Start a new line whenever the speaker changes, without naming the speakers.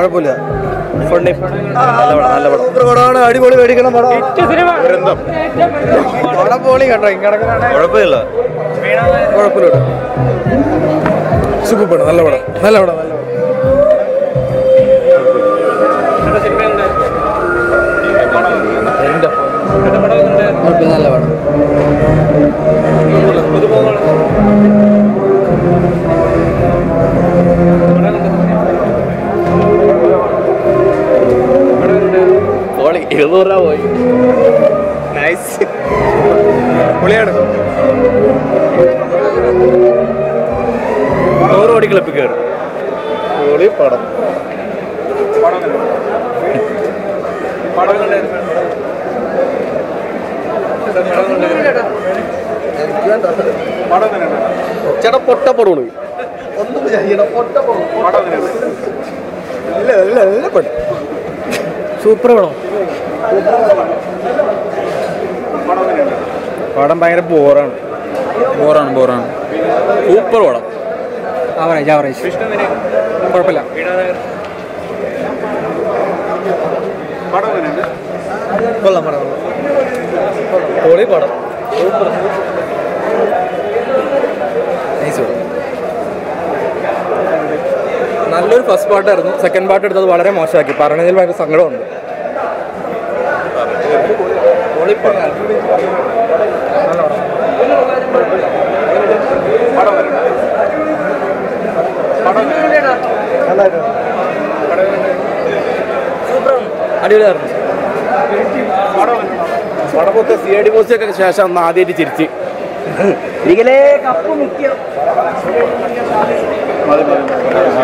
കുഴപ്പമില്ല
ഫണ്ണി നല്ല പടം നല്ല പടം
സൂപ്പർ പടമാണ് അടിപൊളി മേടിക്കണം പടം പടം പൊളി കേട്ടോ ഇങ്ങനെ
കുഴപ്പമില്ല
കുഴപ്പമില്ല സൂപ്പർ പടം നല്ല പടം നല്ല പടം നല്ല പടം നല്ല പടം
പോളി എഴുന്നൂറ് രൂപ പോയി നൈസ്
പൊളിയാണ്
നൂറ് കോടി ക്ലബിൽ കയറും
പൊളി പടം
ചേട്ടാ പൊട്ട പടമാണ്
ഇല്ല ഇല്ല ഇല്ല പടം സൂപ്പർ പടം പടം ഭയങ്കര ബോറാണ്
ബോറാണ് ബോറാണ് സൂപ്പർ പടം
ആവറേജ് ആവറേജ് കുഴപ്പമില്ല കൊള്ളാം പടം
പൊളി പടം
നല്ലൊരു ഫസ്റ്റ് പാട്ടായിരുന്നു സെക്കൻഡ് പാർട്ട് എടുത്തത് വളരെ മോശമാക്കി പറഞ്ഞതിൽ ഭയങ്കര സങ്കടമുണ്ട്
അടിപൊളിയായിരുന്നു പടമൊക്കെ സി ഐ ഡി മൂസിയൊക്കെ ശേഷം അന്ന് ആദ്യമായിട്ട് ചിരിച്ച്
കപ്പ് മുഖ്യം